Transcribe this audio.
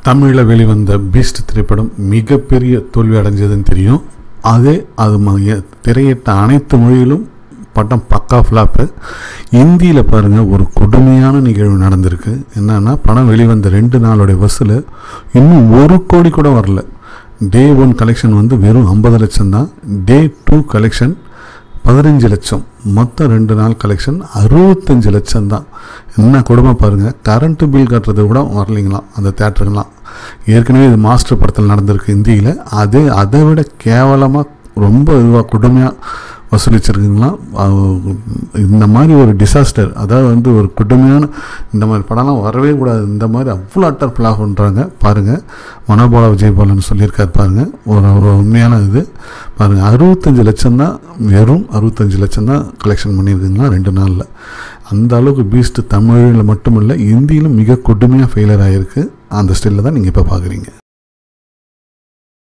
தமிழில் வெளிவந்த பீஸ்ட் திரைப்படம் மிகப்பெரிய தோல்வி அடைஞ்சதுன்னு தெரியும் அதே அது ம- திரையிட்ட அனைத்து மொழியிலும் படம் பக்கா ஃப்ளாப்பு இந்தியில் பாருங்கள் ஒரு கொடுமையான நிகழ்வு நடந்திருக்கு என்னன்னா படம் வெளிவந்த ரெண்டு நாளுடைய வசூல் இன்னும் ஒரு கோடி கூட வரல டே ஒன் கலெக்ஷன் வந்து வெறும் ஐம்பது லட்சம் தான் டே டூ கலெக்ஷன் பதினஞ்சு லட்சம் மொத்தம் ரெண்டு நாள் கலெக்ஷன் அறுபத்தஞ்சு லட்சம் தான் என்ன கொடுமை பாருங்கள் கரண்ட்டு பில் கட்டுறது கூட வரலைங்களாம் அந்த தேட்டருங்களாம் ஏற்கனவே இது மாஸ்டர் படத்தில் நடந்திருக்கு இந்தியில் அது அதை விட கேவலமாக ரொம்ப இதுவாக கொடுமையாக வசூலிச்சிருக்குங்களாம் அஹ் இந்த மாதிரி ஒரு டிசாஸ்டர் அதாவது வந்து ஒரு கொடுமையான இந்த மாதிரி படம்லாம் வரவே கூடாது இந்த மாதிரி அவ்வளோ அட்டர் ஃபிளாப் பண்ணுறாங்க பாருங்கள் மனோபால விஜயபாலன் சொல்லியிருக்காரு பாருங்கள் ஒரு ஒரு உண்மையான இது பாருங்கள் அறுபத்தஞ்சு லட்சம் தான் வெறும் அறுபத்தஞ்சு லட்சம் தான் கலெக்ஷன் பண்ணியிருக்குங்களா ரெண்டு நாளில் அந்த அளவுக்கு பீஸ்ட் தமிழில் மட்டும் இல்லை இந்தியிலும் மிக கொடுமையாக ஃபெயிலியர் ஆகிருக்கு அந்த ஸ்டில்ல தான் நீங்கள் இப்போ பார்க்குறீங்க